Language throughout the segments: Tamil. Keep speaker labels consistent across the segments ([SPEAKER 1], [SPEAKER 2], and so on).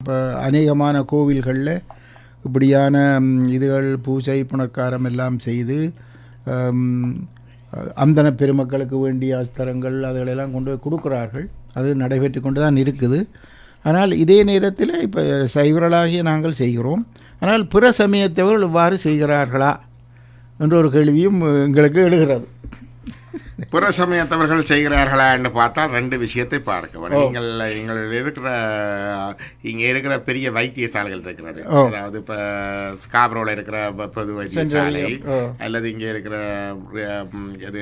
[SPEAKER 1] இப்போ அநேகமான கோவில்களில் இப்படியான ம், இதுகள் பூஜை புனர்க்காரம் எல்லாம் செய்து ஆம், அந்தன பெருமக்களுக்கு வேண்டிய அஸ்திரங்கள் அதுகளெல்லாம் கொண்டு போய் கொடுக்குறார்கள் அது நடைபெற்று கொண்டு தான் இருக்குது ஆனால் இதே நேரத்தில் இப்போ சைவர்களாகிய நாங்கள் செய்கிறோம் ஆனால் பிற சமயத்தவர்கள் இவ்வாறு செய்கிறார்களா என்ற ஒரு கேள்வியும் எங்களுக்கு எழுகிறது
[SPEAKER 2] புற சமயத்தவர்கள் செய்கிறார்களா என்று பார்த்தால் ரெண்டு விஷயத்தை பார்க்க வேண்டும். நீங்கள் எங்கள் இருக்கிற இங்க இருக்கிற பெரிய வைத்தியசாலைகள் இருக்கிறது
[SPEAKER 1] ஓ.
[SPEAKER 2] அதாவது இப்ப ஸ்காப்ரோல இருக்கிற ப- பொது வைத்தியசாலை
[SPEAKER 1] சென்ட்ரல், ஓ.
[SPEAKER 2] அல்லது இங்க இருக்கிற ம், இது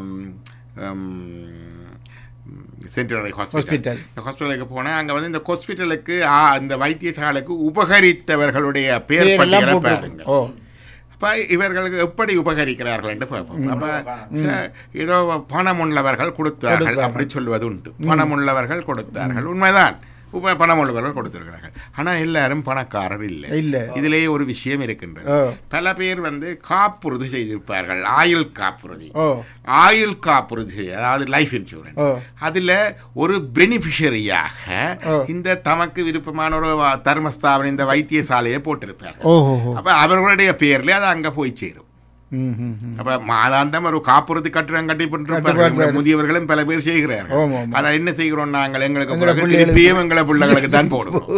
[SPEAKER 2] சென்ட்ரல் ஹாஸ்பிட்டல்
[SPEAKER 1] ஹாஸ்பிட்டல்
[SPEAKER 2] இந்த ஹாஸ்பிட்டலுக்கு போனேன் அங்க வந்து இந்த ஹாஸ்பிட்டலுக்கு ஆ, அந்த வைத்தியசாலைக்கு உபகரித்தவர்களுடைய பேர்
[SPEAKER 1] பேரெல்லாம்
[SPEAKER 2] பட்டியலை
[SPEAKER 1] போட்டு
[SPEAKER 2] பாருங்க
[SPEAKER 1] ஓ
[SPEAKER 2] அப்ப இவர்களுக்கு எப்படி உபகரிக்கிறார்கள் என்று பார்ப்போம் அப்ப ச- ஏதோ பணம் உள்ளவர்கள் கொடுத்தார்கள் அப்படி சொல்வது உண்டு பணம் உள்ளவர்கள் கொடுத்தார்கள் உண்மைதான் உப பணம் உள்ளவர்கள் கொடுத்திருக்கிறார்கள் ஆனா எல்லாரும் பணக்காரர் இல்லை
[SPEAKER 1] இல்லை
[SPEAKER 2] இதிலேயே ஒரு விஷயம் இருக்கின்றது
[SPEAKER 1] ஓ
[SPEAKER 2] பல பேர் வந்து காப்புறுதி செய்திருப்பார்கள் ஆயுள் காப்புறுதி
[SPEAKER 1] ஓ
[SPEAKER 2] ஆயுள் காப்புறுதி அதாவது லைஃப் இன்சூரன்ஸ்
[SPEAKER 1] ஓ
[SPEAKER 2] அதுல ஒரு பெனிஃபிஷரியாக
[SPEAKER 1] ஓ.
[SPEAKER 2] இந்த தமக்கு விருப்பமான ஒரு வ- தர்மஸ்தாபனம் இந்த வைத்தியசாலையை போட்டிருப்பார்கள்
[SPEAKER 1] ஓஹோ
[SPEAKER 2] அப்ப அவர்களுடைய பேர்ல அது அங்க போய் சேரும்
[SPEAKER 1] ம் ம் ம்
[SPEAKER 2] அப்ப மாதாந்தம் ஒரு காப்புறுதி கட்டுறம் கட்டி
[SPEAKER 1] கட்டுப்பாடு.
[SPEAKER 2] முதியவர்களும் பல பேர் செய்கிறார்கள்
[SPEAKER 1] ஆமாம் ஆமாம்
[SPEAKER 2] ஆனா என்ன செய்கிறோம் நாங்கள் எங்களுக்கு
[SPEAKER 1] எங்களை
[SPEAKER 2] பிறகு
[SPEAKER 1] பிள்ளைகளுக்கு-
[SPEAKER 2] திருப்பியும் எங்களை பிள்ளைகளுக்கு தான் போடுவோம்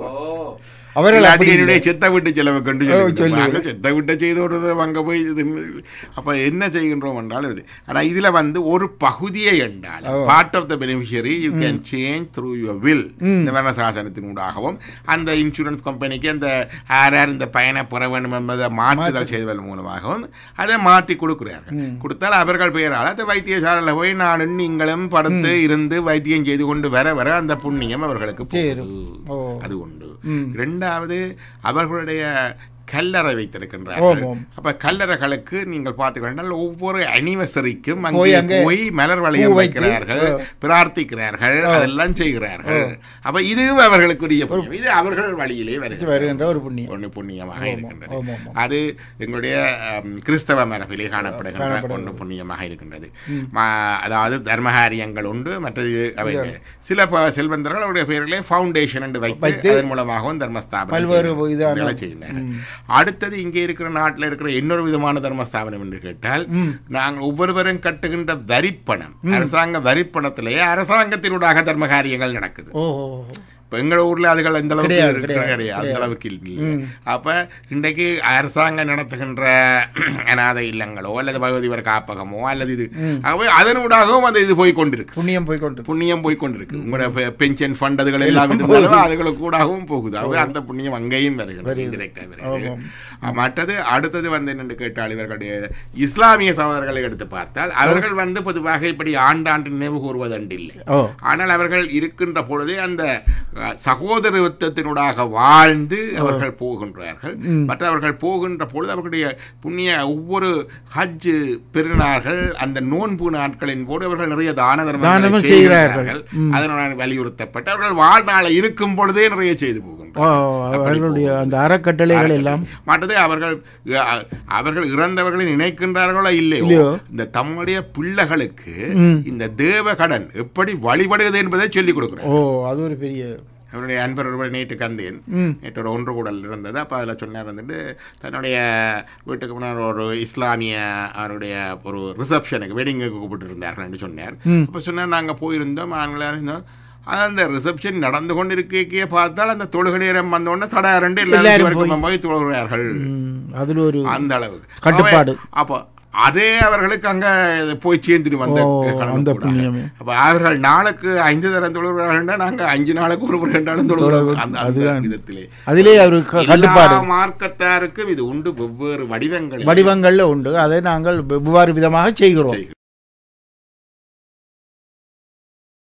[SPEAKER 1] அவர்கள்
[SPEAKER 2] இல்லாட்டி
[SPEAKER 1] அப்படி
[SPEAKER 2] என்னுடைய செத்த வீட்டு செலவு கண்டு
[SPEAKER 1] ஓ, சொல்லு.
[SPEAKER 2] நாங்கள் செத்த வீட்டை செய்து விடுறது அங்கே போய் இது அப்போ என்ன செய்கின்றோம் என்றால் இது ஆனால் இதில் வந்து ஒரு பகுதியை என்றால் part of the beneficiary you can change through your will இந்த வர்ண சாசனத்தினூடாகவும் அந்த இன்சூரன்ஸ் கம்பெனிக்கு அந்த யார் யார் இந்த பயனை பெற வேண்டும் என்பதை மாற்றுதல் செய்வதன் மூலமாகவும் அதை மாற்றி கொடுக்கிறார்கள் கொடுத்தால் அவர்கள் பெயரால் அந்த வைத்தியசாலையில் போய் நானும் நீங்களும் படுத்து இருந்து வைத்தியம் செய்து கொண்டு வர வர அந்த புண்ணியம் அவர்களுக்கு
[SPEAKER 1] சேரும்.
[SPEAKER 2] போகுது.
[SPEAKER 1] ஓ
[SPEAKER 2] அது உண்டு
[SPEAKER 1] ம்.
[SPEAKER 2] இரண்டாவது அவர்களுடைய கல்லறை வைத்திருக்கின்றார்கள்
[SPEAKER 1] ஓம், ஓம்.
[SPEAKER 2] அப்ப கல்லறைகளுக்கு நீங்கள் பார்த்தீர்கள் ஒவ்வொரு அனிவர்சரிக்கும்
[SPEAKER 1] போய்
[SPEAKER 2] அங்கே
[SPEAKER 1] அங்கே
[SPEAKER 2] போய் மலர் வளையம்
[SPEAKER 1] பூ வைத்து,
[SPEAKER 2] வைக்கிறார்கள் பிரார்த்திக்கிறார்கள் அதெல்லாம் செய்கிறார்கள் அப்ப இது அவர்களுக்குரிய புண்ணியம் இது அவர்கள் வழியிலே வருகிறது
[SPEAKER 1] வருகின்ற ஒரு புண்ணியம்
[SPEAKER 2] ஒன்று புண்ணியமாக இருக்கின்றது
[SPEAKER 1] ஆமாம் ஆமாம்
[SPEAKER 2] அது எங்களுடைய அம், கிறிஸ்தவ மரபிலே காணப்படுகின்ற
[SPEAKER 1] காணப்படுகிறது.
[SPEAKER 2] ஒன்று புண்ணியமாக இருக்கின்றது மா- அதாவது தர்மகாரியங்கள் உண்டு மற்றது அவை சில ப- செல்வந்தர்கள் அவருடைய பெயர்களே ஃபவுண்டேஷன் என்று வைத்து
[SPEAKER 1] வைத்து
[SPEAKER 2] அதன் மூலமாகவும் தர்மஸ்தாபனம்
[SPEAKER 1] பல்வேறு
[SPEAKER 2] செய்கிறார்கள்.
[SPEAKER 1] இதான-
[SPEAKER 2] இதெல்லாம் செய்கின்றனர் அடுத்தது இங்கே இருக்கிற நாட்டில் இருக்கிற இன்னொரு விதமான தர்மஸ்தாபனம் என்று கேட்டால் நாங்கள் ஒவ்வொருவரும் கட்டுகின்ற வரிப்பணம் அரசாங்க வரிப்பணத்திலேயே அரசாங்கத்தினூடாக தர்மகாரியங்கள் நடக்குது
[SPEAKER 1] ஓஹோ
[SPEAKER 2] இப்ப எங்க ஊர்ல அதுகள் அந்த அளவுக்கு
[SPEAKER 1] கிடையாது,
[SPEAKER 2] இருக்கிற
[SPEAKER 1] கிடையாது,
[SPEAKER 2] கிடையாது அந்த அளவுக்கு இல்லை அப்ப இன்றைக்கு அரசாங்கம் நடத்துகின்ற அநாதை இல்லங்களோ அல்லது பகவதிவர் காப்பகமோ அல்லது இது ஆகவே அதனூடாகவும் அந்த இது போய் கொண்டிருக்கு
[SPEAKER 1] புண்ணியம் போய் கொண்டு
[SPEAKER 2] புண்ணியம் போய் கொண்டிருக்கு உங்களோட பென்ஷன் ஃபண்ட் அதுகள் எல்லாம் இருந்தாலும் அதுகளுக்கு கூடாகவும் போகுது ஆகவே அந்த புண்ணியம் அங்கேயும் வருகிறது இன்டிரெக்டா வருகிறது அஹ் மற்றது அடுத்தது வந்து என்னென்று கேட்டால் இவர்களுடைய இஸ்லாமிய சகோதரர்களை எடுத்து பார்த்தால் அவர்கள் வந்து பொதுவாக இப்படி ஆண்டாண்டு நினைவு கூறுவதண்டு இல்லை
[SPEAKER 1] ஓ
[SPEAKER 2] ஆனால் அவர்கள் இருக்கின்ற பொழுதே அந்த அஹ், சகோதரத்துவத்தினூடாக வாழ்ந்து அவர்கள் போகின்றார்கள் மற்றவர்கள் போகின்ற பொழுது அவர்களுடைய புண்ணிய ஒவ்வொரு ஹஜ் பெருநாள்கள் அந்த நோன்பு நாட்களின் போது அவர்கள் நிறைய தான
[SPEAKER 1] தானமும்
[SPEAKER 2] தர்மங்கள்
[SPEAKER 1] செய்கிறார்கள்.
[SPEAKER 2] செய்கிறார்கள் அதனால் வலியுறுத்தப்பட்டு அவர்கள் வாழ்நாளை இருக்கும் பொழுதே நிறைய செய்து
[SPEAKER 1] ஓ
[SPEAKER 2] போகின்றனர்
[SPEAKER 1] அவர்களுடைய அந்த அறக்கட்டளைகள் எல்லாம்
[SPEAKER 2] மற்றது அவர்கள் அஹ், அவர்கள் இறந்தவர்களை நினைக்கின்றார்களோ இல்லையோ
[SPEAKER 1] இல்லையோ.
[SPEAKER 2] இந்த தம்முடைய பிள்ளைகளுக்கு
[SPEAKER 1] ம்.
[SPEAKER 2] இந்த தேவ கடன் எப்படி வழிபடுவது என்பதை சொல்லிக் கொடுக்குறார்
[SPEAKER 1] ஓ அது ஒரு பெரிய
[SPEAKER 2] அவருடைய அன்பர் ஒருவர் நேற்று கந்தேன்
[SPEAKER 1] ம்
[SPEAKER 2] நேற்றோட ஒன்று கூடல் இருந்தது அப்போ அதில் சொன்னார் வந்துட்டு தன்னுடைய வீட்டுக்கு முன்னாடி ஒரு இஸ்லாமிய அவருடைய ஒரு ரிசப்ஷனுக்கு வெட்டிங்குக்கு கூப்பிட்டு இருந்தார்கள் என்று சொன்னார்
[SPEAKER 1] ம்.
[SPEAKER 2] அப்போ சொன்னார் நாங்கள் போயிருந்தோம் ஆண்களாக இருந்தோம் அது அந்த ரிசப்ஷன் நடந்து கொண்டிருக்கே பார்த்தால் அந்த தொழுகை நேரம் வந்த உடனே தடா ரெண்டு
[SPEAKER 1] எல்லாரும்
[SPEAKER 2] எல்லாரும் போய் போய் தொழுகிறார்கள்
[SPEAKER 1] ம், அதில் ஒரு
[SPEAKER 2] அந்த அளவுக்கு
[SPEAKER 1] கட்டுப்பாடு.
[SPEAKER 2] அவை- அப்போ அதே அவர்களுக்கு அங்க போய் சேர்ந்துட்டு வந்த
[SPEAKER 1] ஓ,
[SPEAKER 2] கடமை
[SPEAKER 1] அந்த
[SPEAKER 2] கூட.
[SPEAKER 1] புண்ணியமே.
[SPEAKER 2] அப்ப அவர்கள் நாளுக்கு ஐந்து தரம் தொழுகிறார்கள் நாங்க அஞ்சு நாளுக்கு ஒரு முறை ரெண்டாலும் தொழுகிறோம் அந்த அந்த
[SPEAKER 1] அதுதான்.
[SPEAKER 2] விதத்திலே
[SPEAKER 1] அதிலே ஒரு க- கட்டுப்பாடு
[SPEAKER 2] எல்லா மார்க்கத்தாருக்கும் இது உண்டு வெவ்வேறு வடிவங்கள்
[SPEAKER 1] வடிவங்கள்ல உண்டு அதை நாங்கள் வெவ்வேறு விதமாக செய்கிறோம்
[SPEAKER 2] செய்கிறோம்